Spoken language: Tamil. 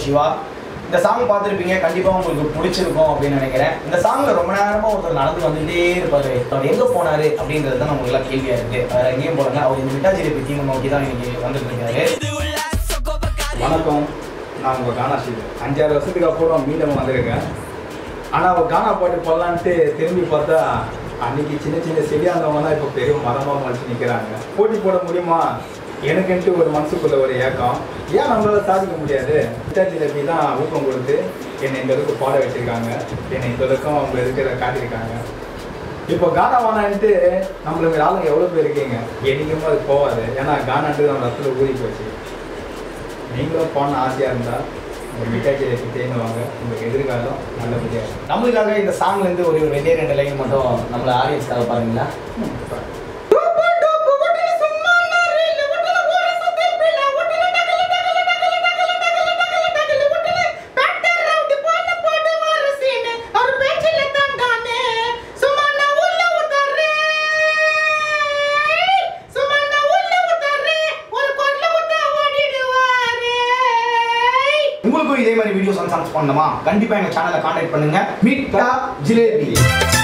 சிவா இந்த சாங் பார்த்துருப்பீங்க கண்டிப்பாக உங்களுக்கு பிடிச்சிருக்கும் அப்படின்னு நினைக்கிறேன் இந்த சாங்ல ரொம்ப நேரமா ஒருத்தர் நடந்து வந்துட்டே இருப்பாரு அவர் எங்க போனாரு அப்படின்றது தான் நமக்கு எல்லாம் கேள்வியா இருக்கு வேற எங்கேயும் போறாங்க அவர் இந்த மிட்டாஜிரி பத்தி நோக்கி தான் இன்னைக்கு வந்துட்டு இருக்காரு வணக்கம் நான் உங்கள் கானா ஸ்ரீ அஞ்சாறு வருஷத்துக்கு அப்புறம் மீண்டும் வந்திருக்கேன் ஆனால் அவள் கானா பாட்டு போடலான்ட்டு திரும்பி பார்த்தா அன்னைக்கு சின்ன சின்ன செடியானவங்க தான் இப்போ பெரிய மரமாக மனுச்சு நிற்கிறாங்க போட்டி போட முடியுமா எனக்குன்ட்டு ஒரு மனசுக்குள்ள ஒரு ஏக்கம் ஏன் நம்மளால சாதிக்க முடியாது சித்தாஜிலபி தான் ஊக்கம் கொடுத்து என்னை இந்த அளவுக்கு பாட வச்சிருக்காங்க என்னை இந்த அளவுக்கும் அவங்க இருக்கிற காட்டியிருக்காங்க இப்போ கானா வானான்ட்டு நம்மளுக்கு ஆளுங்க எவ்வளோ பேர் இருக்கீங்க என்னைக்குமே அது போகாது ஏன்னா கானான்ட்டு நம்ம ரத்தத்தில் ஊறி போச்சு நீங்களும் போன ஆசையாக இருந்தால் உங்கள் மிட்டாச்சியை தேர்ந்துவாங்க உங்களுக்கு எதிர்காலம் நல்லபடியாக இருக்கும் நம்மளுக்காக இந்த சாங்ல இருந்து ஒரு ரெண்டே ரெண்டு லைன் மட்டும் நம்மள ஆடியன்ஸ்க்காக பாருங்களா உங்களுக்கும் இதே மாதிரி வீடியோஸ் வந்து சாங்ஸ் பண்ணணுமா கண்டிப்பா எங்க சேனலை கான்டாக்ட் பண்ணுங்க மீட்டா ஜிலேபி